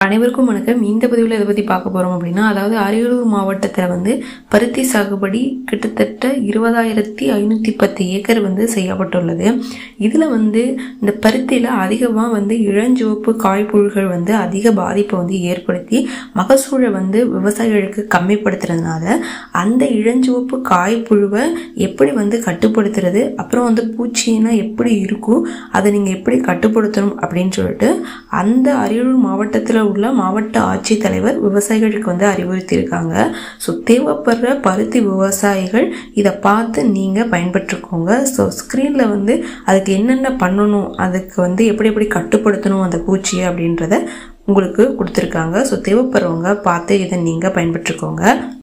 அனைவருக்கும் வணக்கம் இந்த பதிவில் எதை பற்றி பார்க்க போகிறோம் அப்படின்னா அதாவது அரியலூர் மாவட்டத்தில் வந்து பருத்தி சாகுபடி கிட்டத்தட்ட இருபதாயிரத்தி ஐநூற்றி பத்து ஏக்கர் வந்து செய்யப்பட்டுள்ளது இதில் வந்து இந்த பருத்தியில் அதிகமாக வந்து இளஞ்சிவப்பு காய்ப்புழுகள் வந்து அதிக பாதிப்பை வந்து ஏற்படுத்தி மகசூலை வந்து விவசாயிகளுக்கு கம்மிப்படுத்துறதுனால அந்த இளஞ்சிவப்பு காய்ப்புழுவை எப்படி வந்து கட்டுப்படுத்துறது அப்புறம் வந்து பூச்சின்னா எப்படி இருக்கும் அதை நீங்கள் எப்படி கட்டுப்படுத்தணும் அப்படின்னு சொல்லிட்டு அந்த அரியலூர் மாவட்டத்தில் உள்ள மாவட்ட ஆட்சித்தலைவர் விவசாயிகளுக்கு வந்து அறிவுறுத்தியிருக்காங்க ஸோ தேவைப்படுற பருத்தி விவசாயிகள் இதை பார்த்து நீங்கள் பயன்பெற்றுக்கோங்க ஸோ ஸ்க்ரீனில் வந்து அதுக்கு என்னென்ன பண்ணணும் அதுக்கு வந்து எப்படி எப்படி கட்டுப்படுத்தணும் அந்த பூச்சியை அப்படின்றத உங்களுக்கு கொடுத்துருக்காங்க ஸோ தேவைப்படுறவங்க பார்த்து இதை நீங்கள் பயன்பெற்றுக்கோங்க